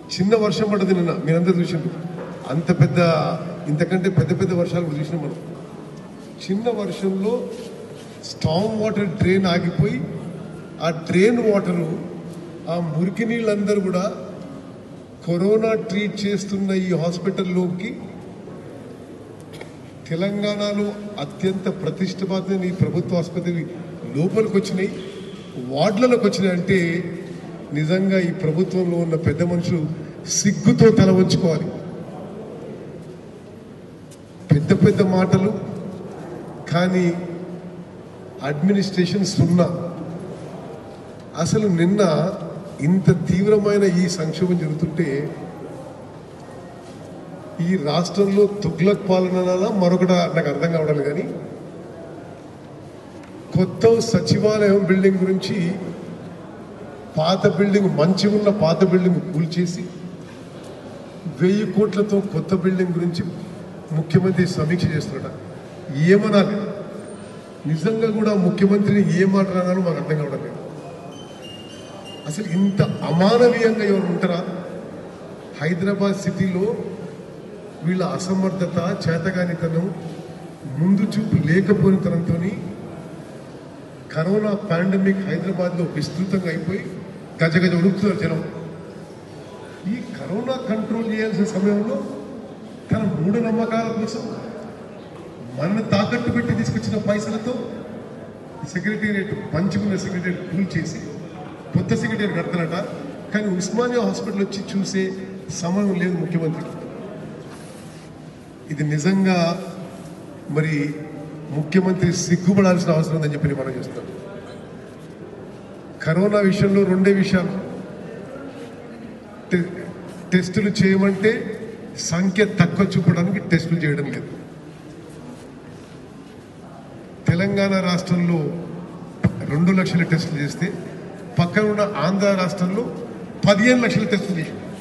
చిన్న వర్షం పడ్డది నిన్న మీరందరూ చూసిండ్రు అంత పెద్ద ఇంతకంటే పెద్ద పెద్ద వర్షాలు కూడా చూసినాం మనం చిన్న వర్షంలో స్టామ్ వాటర్ డ్రైన్ ఆగిపోయి ఆ డ్రైన్ వాటరు ఆ మురికి నీళ్ళందరూ కూడా కరోనా ట్రీట్ చేస్తున్న ఈ హాస్పిటల్లోకి తెలంగాణలో అత్యంత ప్రతిష్టపాతమైన ఈ ప్రభుత్వ ఆసుపత్రి లోపలికి వచ్చినాయి వార్డులలోకి వచ్చినాయి అంటే నిజంగా ఈ ప్రభుత్వంలో ఉన్న పెద్ద మనుషులు సిగ్గుతో తల వంచుకోవాలి పెద్ద పెద్ద మాటలు కానీ అడ్మినిస్ట్రేషన్ సున్నా అసలు నిన్న ఇంత తీవ్రమైన ఈ సంక్షోభం జరుగుతుంటే ఈ రాష్ట్రంలో తుగ్లక్ పాలన మరొకట నాకు అర్థం కావడం లేదు కానీ కొత్త సచివాలయం బిల్డింగ్ గురించి పాత బిల్డింగ్ మంచి ఉన్న పాత బిల్డింగ్ కూల్చేసి వెయ్యి కోట్లతో కొత్త బిల్డింగ్ గురించి ముఖ్యమంత్రి సమీక్ష చేస్తున్నాడు ఏమనాలి నిజంగా కూడా ముఖ్యమంత్రిని ఏం మాట్లాడాలో మాకు అర్థం కావడం లేదు అసలు ఇంత అమానవీయంగా ఎవరు ఉంటారా హైదరాబాద్ సిటీలో వీళ్ళ అసమర్థత చేతగానితనం ముందు చూపు లేకపోయినతనంతో కరోనా పాండమిక్ హైదరాబాద్లో విస్తృతంగా అయిపోయి గజగజ ఉడుకుతున్నారు జనం ఈ కరోనా కంట్రోల్ చేయాల్సిన సమయంలో తన మూఢనమ్మకాల కోసం మనల్ని తాకట్టు పెట్టి తీసుకొచ్చిన పైసలతో సెక్రటేరియట్ పంచుకున్న సెక్రటేరియట్ కూల్ చేసి కొత్త సెక్రటేరియట్ కడతారట కానీ ఉస్మానియా హాస్పిటల్ వచ్చి చూసే సమయం లేదు ముఖ్యమంత్రికి ఇది నిజంగా మరి ముఖ్యమంత్రి సిగ్గుపడాల్సిన అవసరం ఉందని చెప్పి మనం చేస్తాం కరోనా విషయంలో రెండే విషయాలు టె- టెస్టులు చేయమంటే సంఖ్య తక్కువ చూపడానికి టెస్టులు చేయడం లేదు తెలంగాణ రాష్ట్రంలో రెండు లక్షల టెస్టులు చేస్తే పక్కన ఉన్న ఆంధ్ర రాష్ట్రంలో పదిహేను లక్షల టెస్టులు చేసి